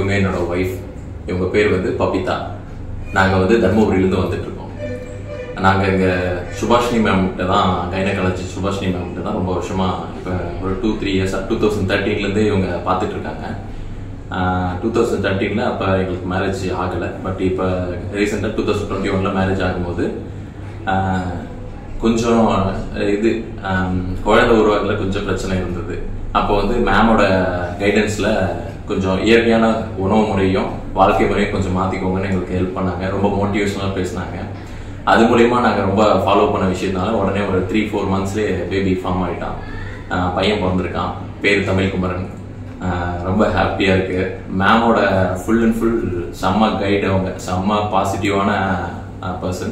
இவங்க என்னோட ஒய்ஃப் இவங்க பேர் வந்து பபிதா நாங்கள் வந்து தர்மபுரியிலேருந்து வந்துட்டு இருக்கோம் நாங்கள் இங்கே சுபாஷினி மேம்கிட்ட தான் கைனகாலஜி சுபாஷினி மேம்கிட்ட தான் ரொம்ப வருஷமாக இப்போ ஒரு two three years two thousand தேர்ட்டீன்லேருந்து இவங்க பார்த்துட்டு இருக்காங்க டூ தௌசண்ட் தேர்ட்டீனில் அப்போ எங்களுக்கு மேரேஜ் ஆகலை பட் இப்போ ரீசெண்டாக டூ தௌசண்ட் டுவெண்ட்டி ஒனில் மேரேஜ் ஆகும்போது ஆஹ், கொஞ்சம் இது ஆம், குழந்தை உருவாக்கல கொஞ்சம் பிரச்சனை இருந்தது அப்போ வந்து மேமோட கைடன்ஸில் கொஞ்சம் இயற்கையான உணவு முறையும் வாழ்க்கை முறையும் கொஞ்சம் மாற்றிக்கோங்கன்னு எங்களுக்கு ஹெல்ப் பண்ணாங்க ரொம்ப மோட்டிவேஷனலாக பேசினாங்க அது மூலயமா நாங்கள் ரொம்ப ஃபாலோ பண்ண விஷயத்தினால உடனே ஒரு த்ரீ ஃபோர் மந்த்ஸ்லேயே பேபி ஃபார்ம் ஆகிட்டான் ஆஹ் பையன் பிறந்திருக்கான் பேர் தமிழ் குமரன் ஆஹ் ரொம்ப ஹாப்பியாக இருக்கு மேமோட ஃபுல் அண்ட் ஃபுல் செம்ம கைடு அவங்க செம்ம பாசிட்டிவான பர்சன்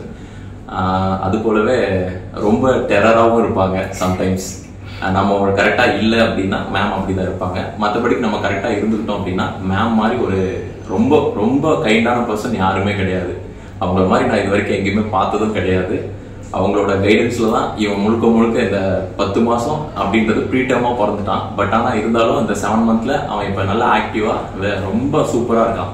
அது போலவே ரொம்ப டெரராகவும் இருப்பாங்க சம்டைம்ஸ் நம்ம ஒரு கரெக்டாக இல்லை அப்படின்னா மேம் அப்படி தான் இருப்பாங்க மற்றபடி நம்ம கரெக்டாக இருந்துக்கிட்டோம் அப்படின்னா மேம் மாதிரி ஒரு ரொம்ப ரொம்ப கைண்டான பர்சன் யாருமே கிடையாது அவங்கள மாதிரி நான் இது வரைக்கும் எங்கேயுமே பார்த்ததும் கிடையாது அவங்களோட கைடன்ஸ்ல தான் இவன் முழுக்க முழுக்க இந்த பத்து மாசம் அப்படின்றது ப்ரீட்டமா பிறந்துட்டான் பட் ஆனா இருந்தாலும் இந்த செவன் மந்த்ல அவன் இப்ப நல்லா ஆக்டிவா ரொம்ப சூப்பரா இருக்கான்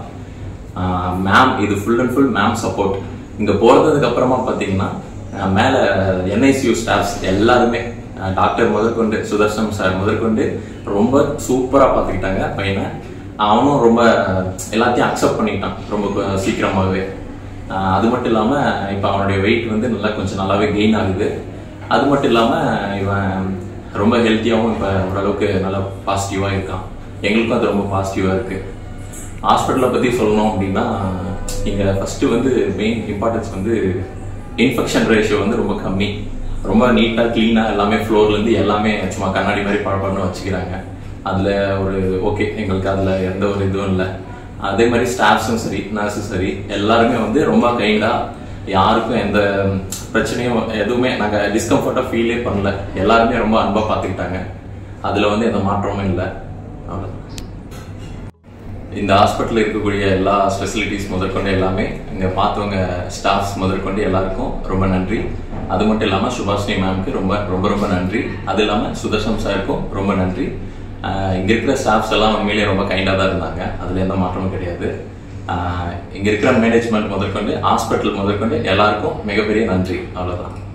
மேம் இது full and full ma'am support இங்க போறதுக்கு அப்புறமா பாத்தீங்கன்னா ஆஹ் மேல என்ஐசியூ ஸ்டாஃப்ஸ் எல்லாருமே டாக்டர் முதற்கொண்டு சுதர்சன் சார் முதற்கொண்டு ரொம்ப சூப்பரா பாத்துக்கிட்டாங்க பையனை அவனும் ரொம்ப எல்லாத்தையும் அக்செப்ட் பண்ணிட்டான் ரொம்ப கு- சீக்கிரமாவே ஆஹ் அது மட்டும் இல்லாம இப்ப அவனுடைய வெயிட் வந்து நல்லா கொஞ்சம் நல்லாவே கெயின் ஆகுது அது மட்டும் இல்லாம இவன் ரொம்ப ஹெல்த்தியாகவும் இப்ப ஓரளவுக்கு நல்லா பாசிட்டிவா இருக்கான் எங்களுக்கும் அது ரொம்ப பாசிட்டிவா இருக்கு ஹாஸ்பிட்டலை பத்தி சொல்லணும் அப்படின்னா இங்க ஃபர்ஸ்ட் வந்து மெயின் இம்பார்ட்டன்ஸ் வந்து இன்ஃபெக்ஷன் ரேஷியோ வந்து ரொம்ப கம்மி ரொம்ப நீட்டா கிளீனா எல்லாமே ஃப்ளோர்ல இருந்து எல்லாமே சும்மா கண்ணாடி மாதிரி பழப்படணும் வச்சுக்கிறாங்க அதுல ஒரு ஓகே எங்களுக்கு அதுல எந்த ஒரு இதுவும் இல்லை அதே மாதிரி ஸ்டாஃப்ஸும் சரி நர்ஸும் சரி எல்லாருமே வந்து ரொம்ப கைண்டா யாருக்கும் எந்த பிரச்சனையும் எதுவுமே நாங்க டிஸ்கம்ஃபர்ட்டா ஃபீலே பண்ணல எல்லாருமே ரொம்ப அன்பா பார்த்துக்கிட்டாங்க அதுல வந்து எந்த மாற்றமும் இல்லை அவ்வளவுதான் இந்த ஹாஸ்பிட்டலில் இருக்கக்கூடிய எல்லா ஃபெசிலிட்டிஸ் முதற்கொண்டு எல்லாமே இங்கே பார்த்தவங்க ஸ்டாஃப்ஸ் முதற்கொண்டு எல்லாருக்கும் ரொம்ப நன்றி அது மட்டும் இல்லாமல் சுபாஷினி மேம்க்கு ரொம்ப ரொம்ப ரொம்ப நன்றி அது இல்லாமல் சுதர்ஷன் சாருக்கும் ரொம்ப நன்றி ஆஹ் இங்க இருக்கிற ஸ்டாஃப்ஸ் எல்லாம் உண்மையிலேயே ரொம்ப கைண்டாக தான் இருந்தாங்க அதில் எந்த மாற்றமும் கிடையாது ஆஹ் இங்க இருக்கிற மேனேஜ்மெண்ட் முதற்கொண்டு ஹாஸ்பிட்டல் முதற்கொண்டு எல்லாருக்கும் மிகப்பெரிய நன்றி அவ்வளவுதான்